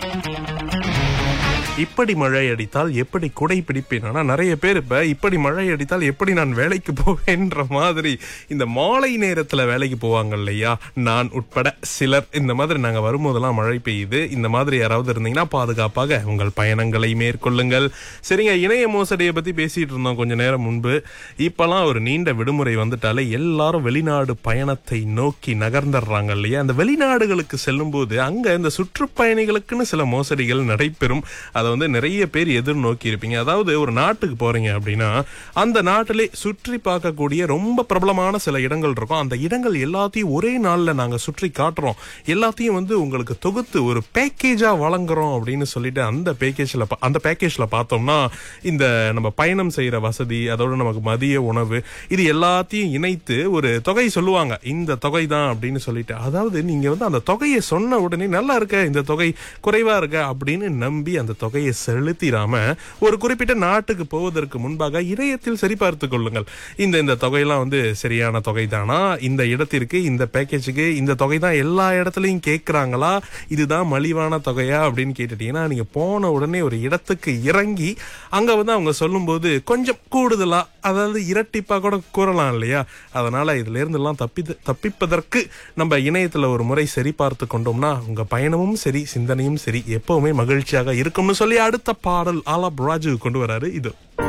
இப்படி மழை அடித்தால் எப்படி குடை பிடிப்பேன் ஆனா நிறைய பேர் இப்ப இப்படி மழை அடித்தால் எப்படி நான் வேலைக்கு போவேன்ற மாதிரி இந்த மாலை நேரத்துல வேலைக்கு போவாங்க இல்லையா நான் உட்பட சிலர் இந்த மாதிரி நாங்க வரும்போதெல்லாம் மழை பெய்யுது இந்த மாதிரி யாராவது இருந்தீங்கன்னா பாதுகாப்பாக உங்கள் பயணங்களை மேற்கொள்ளுங்கள் சரிங்க இணைய மோசடியை பத்தி பேசிட்டு இருந்தோம் கொஞ்ச நேரம் முன்பு இப்பெல்லாம் ஒரு நீண்ட விடுமுறை வந்துட்டாலே எல்லாரும் வெளிநாடு பயணத்தை நோக்கி நகர்ந்துடுறாங்க இல்லையா அந்த வெளிநாடுகளுக்கு செல்லும்போது அங்க இந்த சுற்றுப்பயணிகளுக்குன்னு சில மோசடிகள் நடைபெறும் அதை வந்து நிறைய பேர் எதிர்நோக்கி இருப்பீங்க அதாவது ஒரு நாட்டுக்கு போறீங்க அப்படின்னா அந்த நாட்டிலே சுற்றி பார்க்கக்கூடிய ரொம்ப பிரபலமான சில இடங்கள் இருக்கும் அந்த இடங்கள் எல்லாத்தையும் ஒரே நாள்ல நாங்க சுற்றி காட்டுறோம் எல்லாத்தையும் வந்து உங்களுக்கு தொகுத்து ஒரு பேக்கேஜா வழங்குறோம் அப்படின்னு சொல்லிட்டு அந்த பேக்கேஜ்ல அந்த பேக்கேஜ்ல பார்த்தோம்னா இந்த நம்ம பயணம் செய்யற வசதி அதோட நமக்கு மதிய உணவு இது எல்லாத்தையும் இணைத்து ஒரு தொகை சொல்லுவாங்க இந்த தொகை தான் அப்படின்னு சொல்லிட்டு அதாவது நீங்க வந்து அந்த தொகையை சொன்ன உடனே நல்லா இருக்க இந்த தொகை குறைவா இருக்க அப்படின்னு நம்பி அந்த தொகையை செலுத்திடாம ஒரு குறிப்பிட்ட நாட்டுக்கு போவதற்கு முன்பாக இணையத்தில் சரிபார்த்து கொள்ளுங்கள் இந்த இந்த தொகையெல்லாம் வந்து சரியான தொகை தானா இந்த இடத்திற்கு இந்த பேக்கேஜுக்கு இந்த தொகை தான் எல்லா இடத்துலயும் கேட்கறாங்களா இதுதான் மலிவான தொகையா அப்படின்னு கேட்டுட்டீங்கன்னா நீங்க போன உடனே ஒரு இடத்துக்கு இறங்கி அங்க வந்து அவங்க சொல்லும்போது கொஞ்சம் கூடுதலா அதாவது இரட்டிப்பா கூட கூறலாம் இல்லையா அதனால இதுல இருந்து எல்லாம் தப்பி தப்பிப்பதற்கு நம்ம இணையத்துல ஒரு முறை சரி பார்த்து கொண்டோம்னா உங்க பயணமும் சரி சிந்தனையும் சரி எப்பவுமே மகிழ்ச்சியாக இருக்கும்னு சொல்லி அடுத்த பாடல் ஆலா ராஜு கொண்டு வராரு இது